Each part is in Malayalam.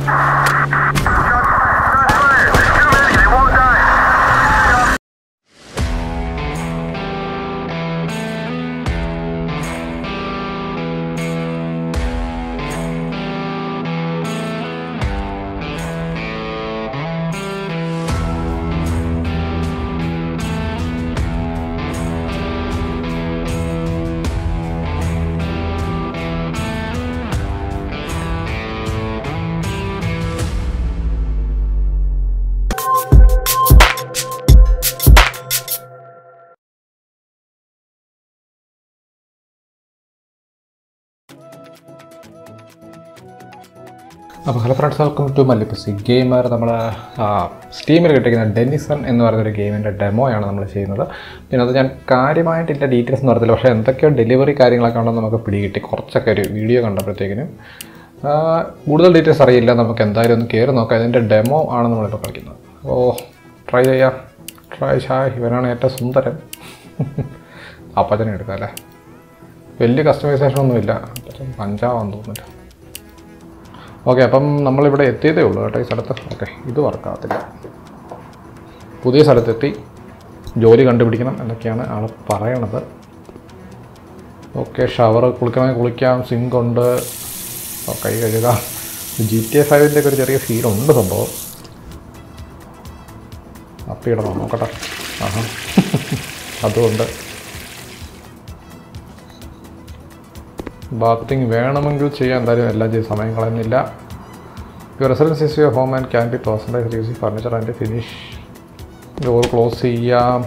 അപ്പോൾ ഹലോ ഫ്രണ്ട്സ് വെൽക്കം ടു മല്ലിപ്പസി ഗെയിമർ നമ്മൾ സ്റ്റീമിൽ കിട്ടിയിരിക്കുന്ന ഡെന്നിസൺ എന്ന് പറയുന്നൊരു ഗെയിമിൻ്റെ ഡെമോയാണ് നമ്മൾ ചെയ്യുന്നത് പിന്നെ അത് ഞാൻ കാര്യമായിട്ടില്ല ഡീറ്റെയിൽസ് എന്ന് പറയത്തില്ല പക്ഷേ എന്തൊക്കെയോ ഡെലിവറി കാര്യങ്ങളൊക്കെ ഉണ്ടെന്ന് നമുക്ക് പിടികിട്ടി കുറച്ചൊക്കെ ഒരു വീഡിയോ കണ്ടപ്പോഴത്തേക്കിനും ആ, കൂടുതൽ ഡീറ്റെയിൽസ് അറിയില്ല നമുക്ക് എന്തായാലും ഒന്ന് കയറി നോക്കാം ഇതിൻ്റെ ഡെമോ ആണ് നമ്മളിപ്പോൾ കളിക്കുന്നത് അപ്പോൾ ട്രൈ ചെയ്യാം ട്രൈ ഷായ് ഇവനാണ് ഏറ്റവും സുന്ദരൻ അപ്പച്ചനെ എടുക്കാം അല്ലേ വലിയ കസ്റ്റമൈസേഷൻ ഒന്നുമില്ല അപ്പച്ചൻ പഞ്ചാബാന്ന് തോന്നുന്നില്ല ഓക്കെ അപ്പം നമ്മളിവിടെ എത്തിയതേ ഉള്ളൂ കേട്ടോ ഈ സ്ഥലത്ത് ഓക്കെ ഇത് വർക്കാകത്തില്ല പുതിയ സ്ഥലത്തെത്തി ജോലി കണ്ടുപിടിക്കണം എന്നൊക്കെയാണ് ആൾ പറയണത് ഓക്കെ ഷവർ കുളിക്കണമെങ്കിൽ കുളിക്കാം സിങ്ക് ഉണ്ട് ഓ, കൈ കഴുകാം ജി ടി എ ഫൈവിൻ്റെ ഒക്കെ ഒരു ചെറിയ ഫീലുണ്ട് സംഭവം അപ്പിയിടണം നോക്കട്ടെ ആഹാ അതുകൊണ്ട് ബാത്തിങ് വേണമെങ്കിൽ ചെയ്യാൻ എന്തായാലും എല്ലാം ചെയ്ത് സമയം കളയുന്നില്ല your residence is your home and can be personalise use furniture and finish door close ചെയ്യാം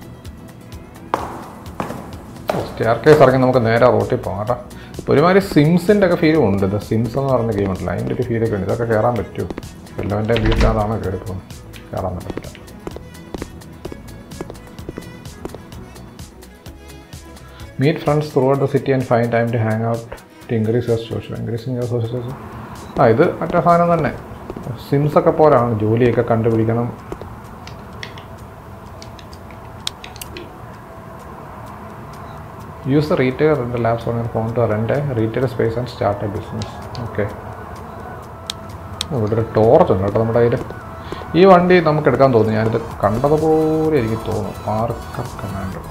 സ്റ്റെയർ കേസ് ഇറങ്ങി നമുക്ക് നേരെ റോട്ടിൽ പോകാം കേട്ടോ ഇപ്പോൾ ഒരുമാതിരി സിംസിൻ്റെ ഒക്കെ ഫീലും ഉണ്ട് ഇത് സിംസ് എന്ന് പറഞ്ഞ ഗെയിം ഉണ്ടല്ലോ അതിൻ്റെ ഒരു ഫീലൊക്കെ ഉണ്ട് ഇതൊക്കെ കയറാൻ പറ്റുമോ എല്ലാവൻ്റെ വീട്ടിനകത്താണ് കയറി പോകുന്നത് കയറാൻ പറ്റത്തില്ല meet friends throughout the city and find time to hang out to increase your social increasing your social ആ ഇത് മറ്റേ സാധനം തന്നെ സിംസ് ഒക്കെ പോലാണ് ജോലിയൊക്കെ കണ്ടുപിടിക്കണം use the retail rent labs on your phone to rent retail space and start a business okay ഇവിടെ ഒരു ടോർച്ച് ഉണ്ട് കേട്ടോ നമ്മുടെ കയ്യിൽ ഈ വണ്ടി നമുക്ക് എടുക്കാൻ തോന്നുന്നു ഞാനിത് കണ്ടതുപോലെ എനിക്ക് തോന്നുന്നു Parker commando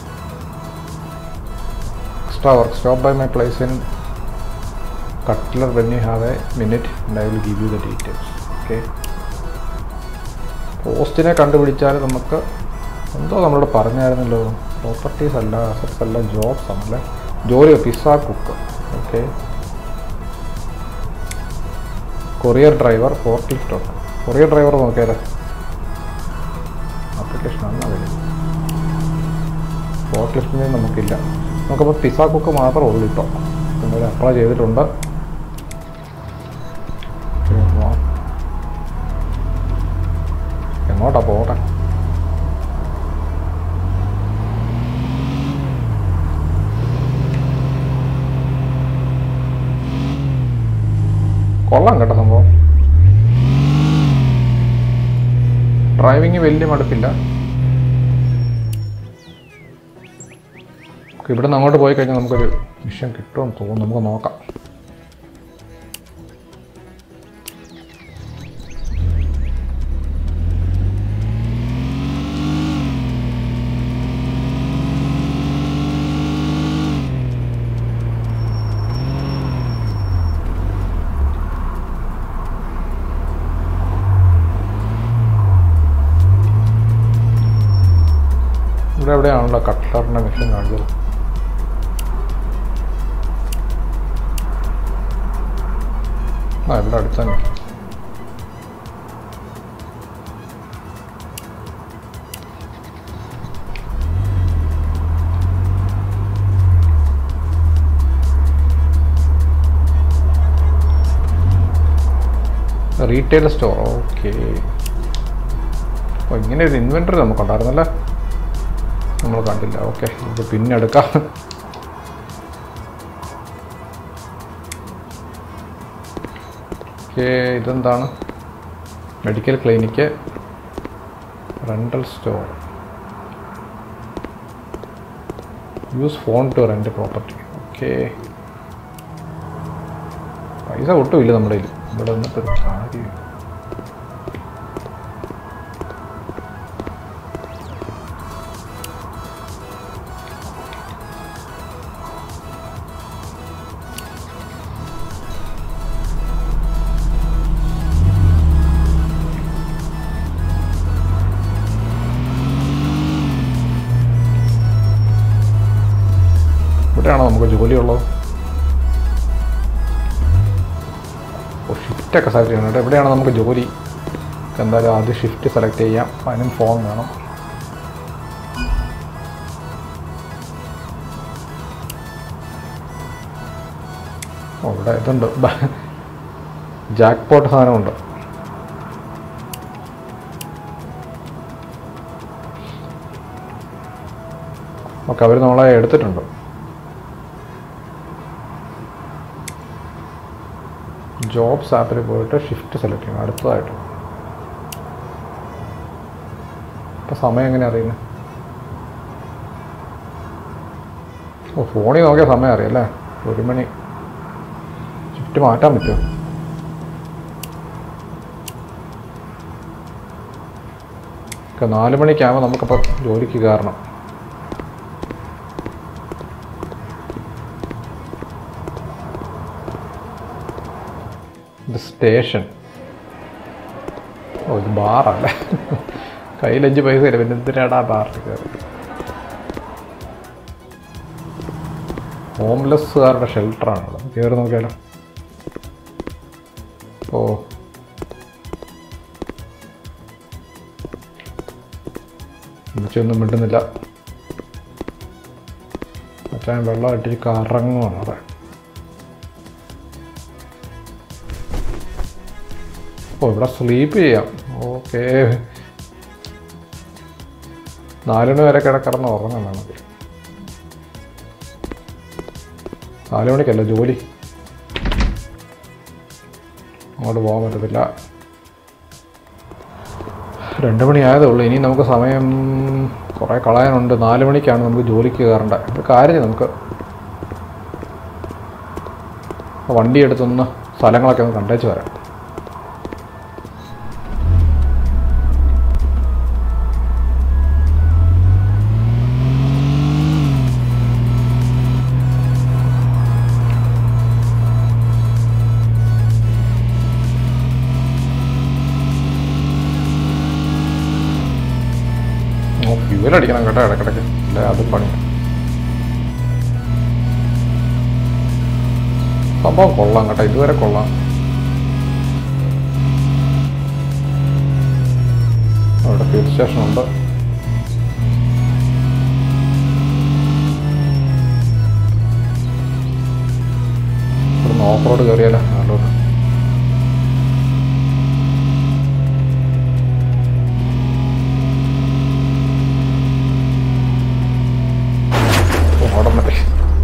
extra work. Stop by my place in Cutler when you have a minute and I will give you the details. Okay. പോസ്റ്റിനെ കണ്ടുപിടിച്ചാൽ നമുക്ക് എന്തോ നമ്മളോട് പറഞ്ഞായിരുന്നല്ലോ പ്രോപ്പർട്ടീസ് അല്ല അസറ്റ്സ് അല്ല ജോബ്സ് ആണല്ലേ ജോലി pizza cook okay courier driver forty stock courier driver നോക്കിയാലേ ആപ്ലിക്കേഷനാണ് അതിൽ ഫോർട്ട് ലിസ്റ്റിന് നമുക്കില്ല നമുക്കപ്പോൾ പിസ്സ കുക്ക് മാത്രമേ ഉള്ളൂ ഇപ്പോൾ പിന്നെ ഒരു അപ്ലൈ ചെയ്തിട്ടുണ്ട് പിന്നെ എങ്ങോട്ടാ പോട്ടെ കൊള്ളാം കേട്ടോ സംഭവം ഡ്രൈവിങ് വലിയ മടുപ്പില്ല ഇവിടെ നിന്ന് അങ്ങോട്ട് പോയി കഴിഞ്ഞാൽ നമുക്കൊരു മിഷൻ കിട്ടുമെന്ന് തോന്നുന്നു നമുക്ക് നോക്കാം ഇവിടെ എവിടെയാണല്ലോ കട്ട്ലറിൻ്റെ മിഷൻ കാണിച്ചത് ആ ഇവിടെ അടുത്ത് തന്നെ റീറ്റെയിൽ സ്റ്റോർ ഓക്കെ അപ്പോൾ ഇങ്ങനെ ഒരു ഇൻവെൻറ്ററി നമുക്കുണ്ടായിരുന്നല്ലേ നമ്മൾ കണ്ടില്ല ഓക്കെ ഇത് പിന്നെ എടുക്കാം ഓക്കെ ഇതെന്താണ് medical clinic rental store use phone to rent property okay പൈസ ഒട്ടുമില്ല നമ്മുടെ കയ്യിൽ ഇവിടെ നിന്നിട്ടൊരു കാര്യം ഇവിടെയാണോ നമുക്ക് ജോലിയുള്ളത് ഓ ഷിഫ്റ്റൊക്കെ സെലക്ട് ചെയ്യണം കേട്ടോ എവിടെയാണ് നമുക്ക് ജോലി എന്തായാലും ആദ്യം ഷിഫ്റ്റ് സെലക്ട് ചെയ്യാം അതിനും ഫോൺ വേണം ഓ ഇവിടെ ഇതുണ്ട് ജാക്ക് പോട്ട് സാധനമുണ്ട് ഓക്കെ അവർ നമ്മളെ എടുത്തിട്ടുണ്ട് ജോബ്സ് ആപ്പിൽ പോയിട്ട് ഷിഫ്റ്റ് സെലക്ട് ചെയ്യണം അടുത്തതായിട്ട് ഇപ്പം സമയം എങ്ങനെ അറിയുന്നത് ഓ ഫോണിൽ നോക്കിയ സമയം അറിയാം അല്ലേ ഒരു മണി ഷിഫ്റ്റ് മാറ്റാൻ പറ്റുമോ ഒക്കെ നാല് മണിക്കാകുമ്പോൾ നമുക്കപ്പോൾ ജോലിക്ക് കയറണം ഇത് സ്റ്റേഷൻ ഓ ഇത് ബാറല്ലേ കയ്യിൽ അഞ്ച് പൈസ ഇല്ല പിന്നെ എന്തിനാടാ ബാറിൽ കയറി ഹോംലെസ്സുകാരുടെ ഷെൽട്ടറാണ് ഇവിടെ കയറി നോക്കിയാലോ ഓ ഒന്നും മിണ്ടുന്നില്ല മറ്റേ വെള്ളം ഇട്ടിട്ട് കറങ്ങുവാണ് അവിടെ ഓ ഇവിടെ സ്ലീപ്പ് ചെയ്യാം ഓക്കെ നാലുമണി വരെ കിടക്കിടന്ന് ഉറങ്ങാൻ വേണമെങ്കിൽ നാല് മണിക്കല്ല ജോലി അങ്ങോട്ട് പോകാൻ പറ്റത്തില്ല രണ്ട് മണി ആയതേ ഉള്ളൂ ഇനി നമുക്ക് സമയം കുറേ കളയാനുണ്ട് നാല് മണിക്കാണ് നമുക്ക് ജോലിക്ക് കയറേണ്ടത് ഒരു കാര്യം ചെയ്യ് നമുക്ക് വണ്ടി എടുത്തൊന്ന് സ്ഥലങ്ങളൊക്കെ ഒന്ന് കണ്ടേച്ച് വരാം ഓ ഫ്യൂവൽ അടിക്കണം കേട്ടോ ഇടയ്ക്കിടയ്ക്ക് അല്ലേ അതും പണിയാണ് സംഭവം കൊള്ളാം കേട്ടോ ഇതുവരെ കൊള്ളാം അവിടെ ഫ്യൂൽ സ്റ്റേഷൻ ഉണ്ട് ഇവിടുന്ന് ഓഫ് റോഡ് കയറിയാലോ നാലോട്ട് അവിടം വരെ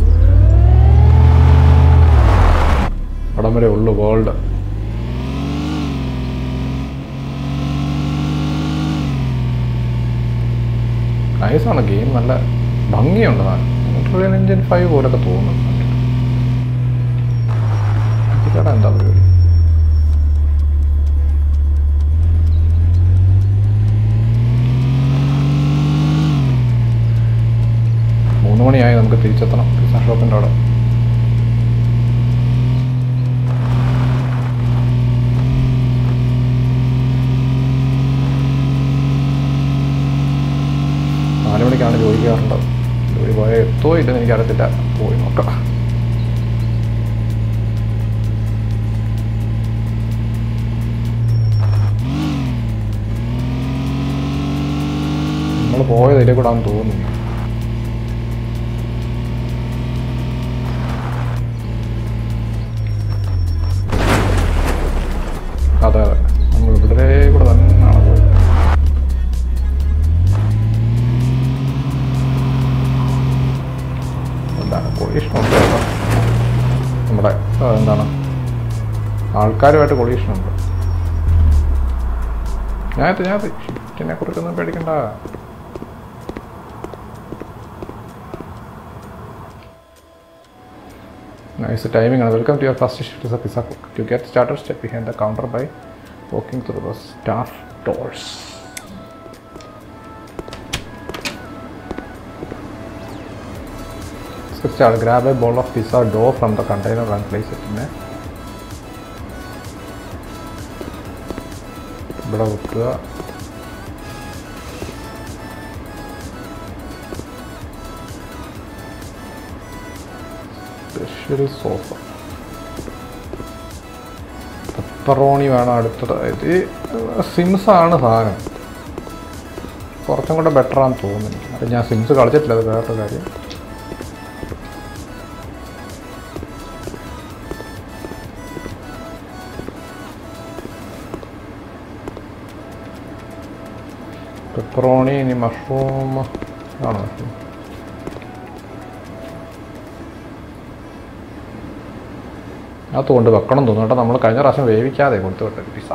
അവിടം വരെ ഉള്ളു വേൾഡ് നൈസാണ് ഗെയിം നല്ല ഭംഗിയുണ്ട് ട്രില്യൻ എഞ്ചിൻ ഫൈവ് പോലൊക്കെ തോന്നുന്നു ചേട്ടാ എന്താ പരിപാടി മൂന്ന് മണിയായി നമുക്ക് തിരിച്ചെത്തണം പിസ്സ ഷോപ്പിൻ്റെ അവിടെ നാല് മണിക്കാണ് ജോലി കയറേണ്ടത് ജോലി പോയാൽ എത്തോ ഇല്ലെന്ന് എനിക്കറിയത്തില്ല പോയി നോക്കാം നമ്മൾ പോയത് ഇതിലെ കൂടെ ആണെന്ന് തോന്നുന്നു അതെ അതെ നമ്മൾ ഇവിടെ കൂടെ തന്നെയാണ് പോയത് എന്താണ് കൊളീഷനുണ്ട് കേട്ടോ നമ്മുടെ ആ, എന്താണ് ആൾക്കാരുമായിട്ട് കൊളീഷനുണ്ട് ഞാനത് ഞാനത് ഷിഫ്റ്റിനെ കുറിച്ചൊന്നും പേടിക്കണ്ട നൈസ് ടൈമിംഗ് ആണ് welcome to your first shift pizza cook to get starter step behind the counter by walking through the staff doors. Let's start. Grab a bowl of pizza dough from the container and place it in a ഇവിടെ വെക്കുക സ്പെഷ്യൽ സോസ് പെപ്പറോണി വേണം അടുത്തത് ഇത് സിംസ് ആണ് സാധനം കുറച്ചും കൂടെ ബെറ്റർ ആണെന്ന് തോന്നുന്നു എനിക്ക് അത് ഞാൻ സിംസ് കളിച്ചിട്ടില്ല അത് വേറൊരു കാര്യം പെപ്പറോണി ഇനി മഷ്റൂം ആണോ മഷ്റൂം അത് കൊണ്ട് വെക്കണം തോന്നുന്നു കേട്ടോ നമ്മൾ കഴിഞ്ഞ പ്രാവശ്യം വേവിക്കാതെ കൊടുത്തു വിട്ടത് പിസ്സ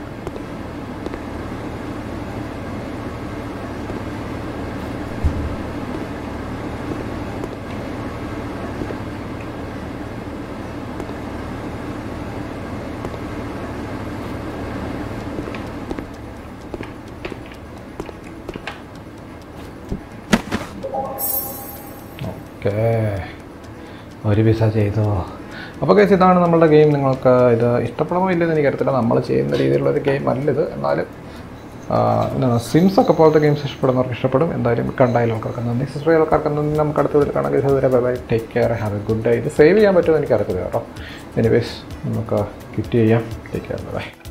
ഓക്കേ ഒരു പിസ ചെയ്തോ അപ്പോൾ കേസ് ഇതാണ് നമ്മളുടെ ഗെയിം നിങ്ങൾക്ക് ഇത് ഇഷ്ടപ്പെടുമോ ഇല്ലെന്ന് എനിക്കറിയത്തില്ല നമ്മൾ ചെയ്യുന്ന രീതിയിലുള്ള ഒരു ഗെയിം അല്ലിത് എന്നാലും സിംസ് ഒക്കെ പോലത്തെ ഗെയിംസ് ഇഷ്ടപ്പെടുന്നവർക്ക് ഇഷ്ടപ്പെടും എന്തായാലും കണ്ടായാലും ആൾക്കാർക്ക് നന്ദി സിസ്റ്റർ ആൾക്കാർക്ക് നന്ദി നമുക്ക് അടുത്ത വീട്ടിൽ കാണാൻ ഇതുവരെ bye bye take care have a good day ഇത് സേവ് ചെയ്യാൻ പറ്റുമോ എനിക്കറിയത്തില്ല കേട്ടോ എനിവേസ് നമുക്ക് ക്വിറ്റ് ചെയ്യാം ടേക്ക് കെയർ ബൈ